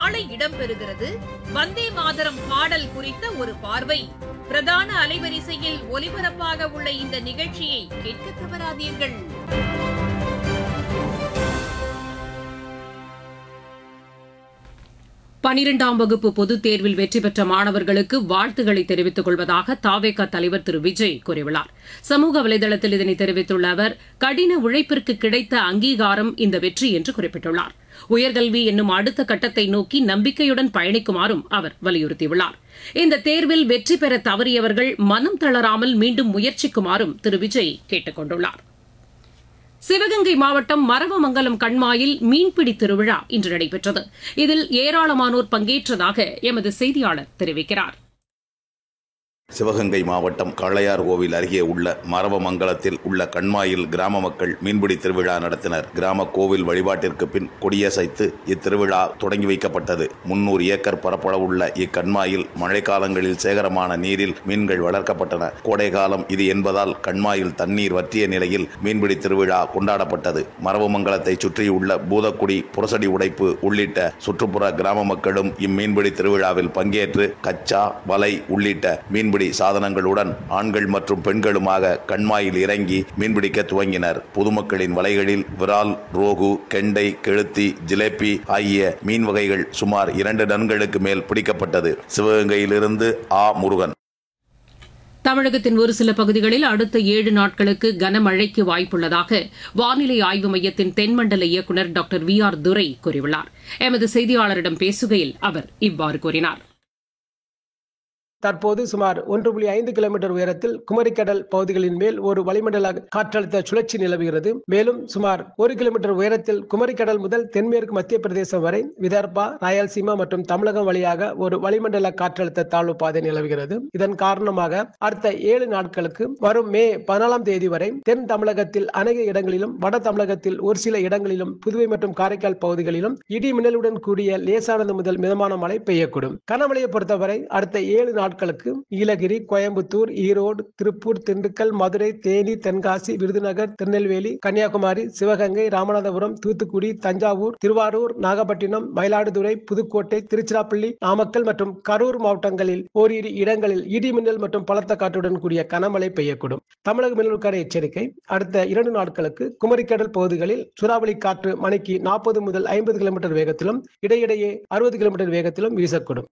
நாளை இடம்பெறுகிறது வந்தே மாதரம் பாடல் குறித்த ஒரு பார்வை பிரதான அலைவரிசையில் ஒலிபரப்பாக உள்ள இந்த நிகழ்ச்சியை கேட்க தவறாதீர்கள் பனிரெண்டாம் வகுப்பு பொதுத் தேர்வில் வெற்றி பெற்ற மாணவர்களுக்கு வாழ்த்துக்களை தெரிவித்துக் கொள்வதாக தாவேக தலைவர் திரு விஜய் கூறியுள்ளார் சமூக வலைதளத்தில் இதனை தெரிவித்துள்ள அவர் கடின உழைப்பிற்கு கிடைத்த அங்கீகாரம் இந்த வெற்றி என்று குறிப்பிட்டுள்ளார் உயர்கல்வி என்னும் அடுத்த கட்டத்தை நோக்கி நம்பிக்கையுடன் பயணிக்குமாறும் அவர் வலியுறுத்தியுள்ளார் இந்த தேர்வில் வெற்றி பெற தவறியவர்கள் மனம் தளராமல் மீண்டும் முயற்சிக்குமாறும் திரு விஜய் கேட்டுக் கொண்டுள்ளார் சிவகங்கை மாவட்டம் மரவமங்கலம் கண்மாயில் மீன்பிடி திருவிழா இன்று நடைபெற்றது இதில் ஏராளமானோர் பங்கேற்றதாக எமது செய்தியாளர் தெரிவிக்கிறார் சிவகங்கை மாவட்டம் காளையார் கோவில் அருகே உள்ள மரவமங்கலத்தில் உள்ள கண்மாயில் கிராம மக்கள் மீன்பிடி திருவிழா நடத்தினர் கிராம கோவில் வழிபாட்டிற்கு பின் கொடியசைத்து இத்திருவிழா தொடங்கி வைக்கப்பட்டது முன்னூறு ஏக்கர் பரப்பளவுள்ள இக்கண்மாயில் மழைக்காலங்களில் சேகரமான நீரில் மீன்கள் வளர்க்கப்பட்டன கோடைகாலம் இது என்பதால் கண்மாயில் தண்ணீர் வற்றிய நிலையில் மீன்பிடி திருவிழா கொண்டாடப்பட்டது மரவமங்கலத்தை சுற்றியுள்ள பூதக்குடி புரசடி உடைப்பு உள்ளிட்ட சுற்றுப்புற கிராம மக்களும் இம்மீன்பிடி திருவிழாவில் பங்கேற்று கச்சா வலை உள்ளிட்ட மீன்பிடி சாதனங்களுடன் ஆண்கள் மற்றும் பெண்களுமாக கண்மாயில் இறங்கி மீன்பிடிக்க துவங்கினர் பொதுமக்களின் வலைகளில் விரால் ரோகு கெண்டை கெளுத்தி ஜிலேபி ஆகிய மீன் வகைகள் சுமார் இரண்டு டன்களுக்கு மேல் பிடிக்கப்பட்டது சிவகங்கையிலிருந்து ஆ முருகன் தமிழகத்தின் ஒரு சில பகுதிகளில் அடுத்த ஏழு நாட்களுக்கு கனமழைக்கு வாய்ப்புள்ளதாக வானிலை ஆய்வு மையத்தின் தென்மண்டல இயக்குநர் டாக்டர் வி ஆர் துரை கூறியுள்ளார் எமது செய்தியாளரிடம் பேசுகையில் அவர் இவ்வாறு கூறினார் தற்போது சுமார் ஒன்று புள்ளி ஐந்து கிலோமீட்டர் உயரத்தில் குமரிக்கடல் பகுதிகளின் மேல் ஒரு வளிமண்டல காற்றழுத்த சுழற்சி நிலவுகிறது மேலும் சுமார் ஒரு கிலோமீட்டர் உயரத்தில் குமரிக்கடல் முதல் தென்மேற்கு மத்திய பிரதேசம் வரை விதர்பா ராயல்சீமா மற்றும் தமிழகம் வழியாக ஒரு வளிமண்டல காற்றழுத்த தாழ்வு பாதை நிலவுகிறது இதன் காரணமாக அடுத்த ஏழு நாட்களுக்கு வரும் மே பதினாலாம் தேதி வரை தென் தமிழகத்தில் அநேக இடங்களிலும் வட தமிழகத்தில் ஒரு சில இடங்களிலும் புதுவை மற்றும் காரைக்கால் பகுதிகளிலும் இடி மின்னலுடன் கூடிய லேசானது முதல் மிதமான மழை பெய்யக்கூடும் கனமழையை பொறுத்தவரை அடுத்த ஏழு நாட்களுக்கு நீலகிரி கோயம்புத்தூர் ஈரோடு திருப்பூர் திண்டுக்கல் மதுரை தேனி தென்காசி விருதுநகர் திருநெல்வேலி கன்னியாகுமரி சிவகங்கை ராமநாதபுரம் தூத்துக்குடி தஞ்சாவூர் திருவாரூர் நாகப்பட்டினம் மயிலாடுதுறை புதுக்கோட்டை திருச்சிராப்பள்ளி நாமக்கல் மற்றும் கரூர் மாவட்டங்களில் ஓரிரு இடங்களில் இடி மின்னல் மற்றும் பலத்த காற்றுடன் கூடிய கனமழை பெய்யக்கூடும் தமிழக மின்னலுக்கான எச்சரிக்கை அடுத்த இரண்டு நாட்களுக்கு குமரிக்கடல் பகுதிகளில் சூறாவளி காற்று மணிக்கு நாற்பது முதல் ஐம்பது கிலோமீட்டர் வேகத்திலும் இடையிடையே அறுபது கிலோமீட்டர் வேகத்திலும் வீசக்கூடும்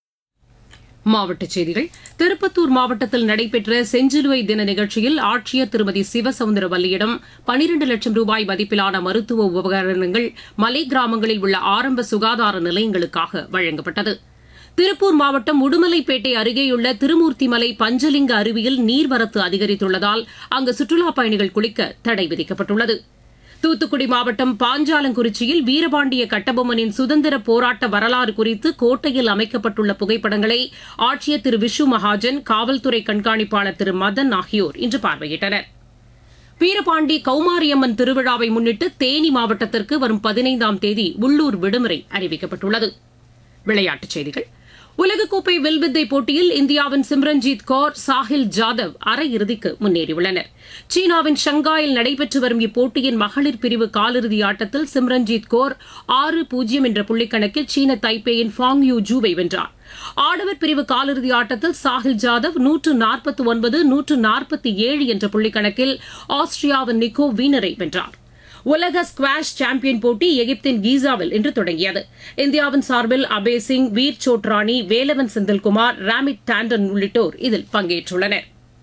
மாவட்டச் செய்திகள் திருப்பத்தூர் மாவட்டத்தில் நடைபெற்ற செஞ்சிலுவை தின நிகழ்ச்சியில் ஆட்சியர் திருமதி சிவசவுந்தரவல்லியிடம் பனிரண்டு லட்சம் ரூபாய் மதிப்பிலான மருத்துவ உபகரணங்கள் மலை கிராமங்களில் உள்ள ஆரம்ப சுகாதார நிலையங்களுக்காக வழங்கப்பட்டது திருப்பூர் மாவட்டம் உடுமலைப்பேட்டை அருகேயுள்ள திருமூர்த்திமலை பஞ்சலிங்க அருவியில் நீர்வரத்து அதிகரித்துள்ளதால் அங்கு சுற்றுலாப் பயணிகள் குளிக்க தடை விதிக்கப்பட்டுள்ளது தூத்துக்குடி மாவட்டம் பாஞ்சாலங்குறிச்சியில் வீரபாண்டிய கட்டபொம்மனின் சுதந்திர போராட்ட வரலாறு குறித்து கோட்டையில் அமைக்கப்பட்டுள்ள புகைப்படங்களை ஆட்சியர் திரு விஷு மகாஜன் காவல்துறை கண்காணிப்பாளர் திரு மதன் ஆகியோர் இன்று பார்வையிட்டனர் வீரபாண்டி கௌமாரியம்மன் திருவிழாவை முன்னிட்டு தேனி மாவட்டத்திற்கு வரும் பதினைந்தாம் தேதி உள்ளூர் விடுமுறை அறிவிக்கப்பட்டுள்ளது விளையாட்டுச் செய்திகள் உலகக்கோப்பை வில்வித்தை போட்டியில் இந்தியாவின் சிம்ரன்ஜீத் கौर சாஹில் ஜாதவ் அரையிறுதிக்கு முன்னேறியுள்ளனர் சீனாவின் ஷங்காயில் நடைபெற்று வரும் இப்போட்டியின் மகளிர் பிரிவு காலிறுதி ஆட்டத்தில் சிம்ரன்ஜீத் கौर ஆறு பூஜ்ஜியம் என்ற புள்ளிக்கணக்கில் சீன தைப்பேயின் ஃபாங் யூ ஜூவை வென்றார் ஆடவர் பிரிவு காலிறுதி ஆட்டத்தில் சாஹில் ஜாதவ் நூற்று நாற்பத்தி ஒன்பது நூற்று நாற்பத்தி ஏழு என்ற புள்ளிக்கணக்கில் ஆஸ்திரியாவின் நிக்கோ வீனரை வென்றார் உலக ஸ்குவாஷ் சாம்பியன் போட்டி எகிப்தின் கீசாவில் இன்று தொடங்கியது இந்தியாவின் சார்பில் அபய் சிங் வீர் சோட்ராணி வேலவன் செந்தில்குமார் ராமிட் டாண்டன் உள்ளிட்டோர் இதில் பங்கேற்றுள்ளனர்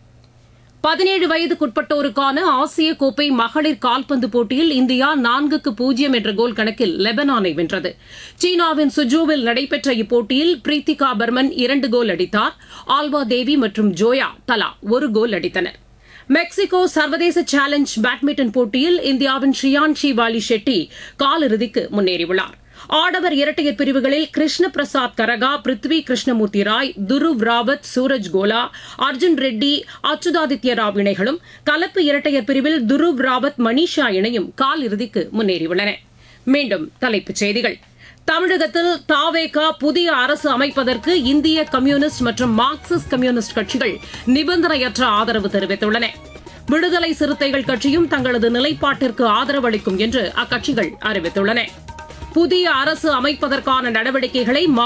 பதினேழு வயதுக்குட்பட்டோருக்கான ஆசிய கோப்பை மகளிர் கால்பந்து போட்டியில் இந்தியா நான்குக்கு பூஜ்ஜியம் என்ற கோல் கணக்கில் லெபனானை வென்றது சீனாவின் சுஜோவில் நடைபெற்ற இப்போட்டியில் பிரீத்திகா பர்மன் இரண்டு கோல் அடித்தார் ஆல்வா தேவி மற்றும் ஜோயா தலா ஒரு கோல் அடித்தனர் மெக்சிகோ சர்வதேச சேலஞ்ச் பேட்மிண்டன் போட்டியில் இந்தியாவின் ஷியான்ஷி வாலி ஷெட்டி காலிறுதிக்கு முன்னேறியுள்ளார் ஆடவர் இரட்டையர் பிரிவுகளில் கிருஷ்ண பிரசாத் கரகா பிருத்வி கிருஷ்ணமூர்த்தி ராய் துருவ் ராவத் சூரஜ் கோலா அர்ஜுன் ரெட்டி அச்சுதாதித்ய ராவ் இணைகளும் கலப்பு இரட்டையர் பிரிவில் துருவ் ராவத் மணிஷா இணையும் காலிறுதிக்கு முன்னேறியுள்ளன மீண்டும் தலைப்புச் செய்திகள் தமிழகத்தில் தாவேகா புதிய அரசு அமைப்பதற்கு இந்திய கம்யூனிஸ்ட் மற்றும் மார்க்சிஸ்ட் கம்யூனிஸ்ட் கட்சிகள் நிபந்தனையற்ற ஆதரவு தெரிவித்துள்ளன விடுதலை சிறுத்தைகள் கட்சியும் தங்களது நிலைப்பாட்டிற்கு ஆதரவளிக்கும் என்று அக்கட்சிகள் அறிவித்துள்ளன புதிய அரசு அமைப்பதற்கான நடவடிக்கைகளை